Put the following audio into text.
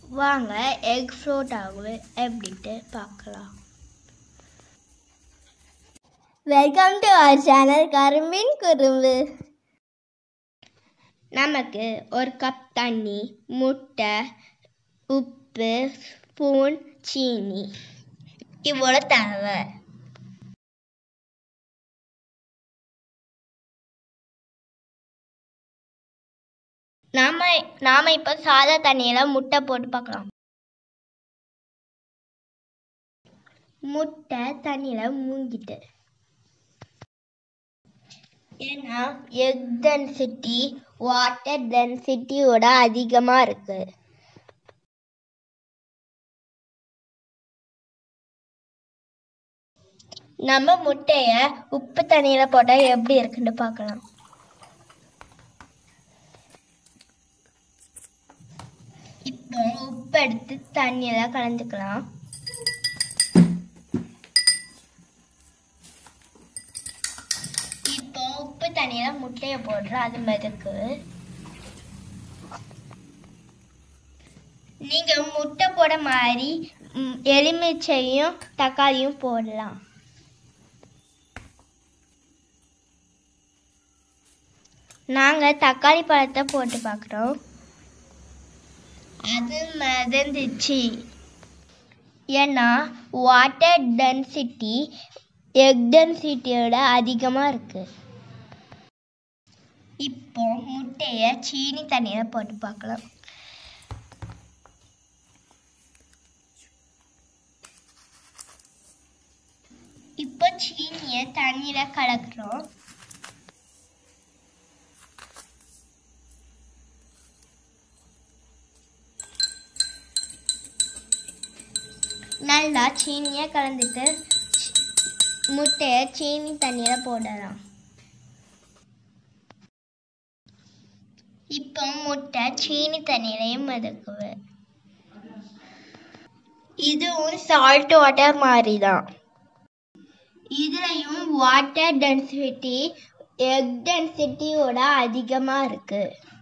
வாங்க egg float ஆகுது எப்படின்ட்டு பார்க்கலாம் வெல்கம் டு அவர் சேனல் கரும்பின் குறும்பு நமக்கு ஒரு கப் தண்ணி முட்டை உப்பு ஸ்பூன் சீனி இவ்வளோ தேவை நாம நாம இப்போ சாதா தண்ணியில முட்டை போட்டு பார்க்கலாம் முட்டை தண்ணியில மூங்கிட்டு ஏன்னா எக் டென்சிட்டி வாட்டர் டென்சிட்டியோட அதிகமாக இருக்கு நம்ம முட்டைய உப்பு தண்ணியில போட்டால் எப்படி இருக்குன்னு பார்க்கலாம் இப்போ உப்பு எடுத்து தண்ணியில கலந்துக்கலாம் இப்போ உப்பு தண்ணியில முட்டையை போடுறோம் அது மிதக்கு நீங்க முட்டை போட மாதிரி ம், எலுமிச்சையும் தக்காளியும் போடலாம் நாங்க தக்காளி பழத்தை போட்டு பார்க்குறோம் அது மிதந்துச்சு ஏன்னா வாட்டர் டென்சிட்டி எக் டென்சிட்டியோட அதிகமாக இருக்கு இப்போ முட்டையை சீனி தண்ணியில் போட்டு பார்க்கலாம் இப்போ சீனியை தண்ணியில் கலக்குறோம் நல்லா சீனியை கலந்துட்டு சி- முட்டையை சீனி தண்ணியில் போடலாம் இப்போ முட்டை சீனி தண்ணியிலையும் மிதக்குது இதுவும் சால்ட் வாட்டர் மாதிரி தான் இதுலயும் வாட்டர் டென்சிட்டி எக் டென்சிட்டியோட அதிகமாக இருக்குது